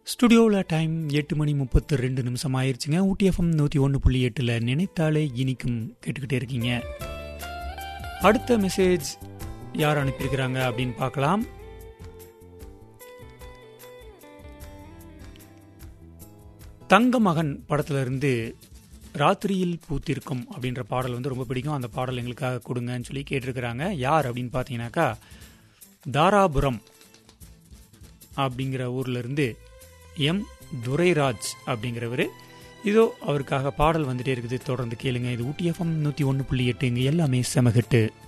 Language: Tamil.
ஸ்டுடியோவில் டைம் எட்டு மணி முப்பத்து ரெண்டு நிமிஷம் ஆயிருச்சுங்க ஊட்டி எஃப்எம் நூற்றி ஒன்று புள்ளி எட்டில் நினைத்தாலே இனிக்கும் கேட்டுக்கிட்டே இருக்கீங்க அடுத்த மெசேஜ் யார் அனுப்பியிருக்கிறாங்க அப்படின்னு பார்க்கலாம் தங்க மகன் படத்துல இருந்து ராத்திரியில் பூத்திருக்கும் அப்படின்ற பாடல் வந்து ரொம்ப பிடிக்கும் அந்த பாடல் எங்களுக்காக கொடுங்கன்னு சொல்லி கேட்டிருக்கிறாங்க யார் அப்படின்னு பார்த்தீங்கன்னாக்கா தாராபுரம் அப்படிங்கிற ஊர்ல இருந்து எம் துரைராஜ் அப்படிங்கிறவர் இதோ அவருக்காக பாடல் வந்துட்டே இருக்குது தொடர்ந்து கேளுங்க இது ஊட்டி எஃப்எம் நூற்றி ஒன்று புள்ளி எட்டு இங்கே எல்லாமே செமகட்டு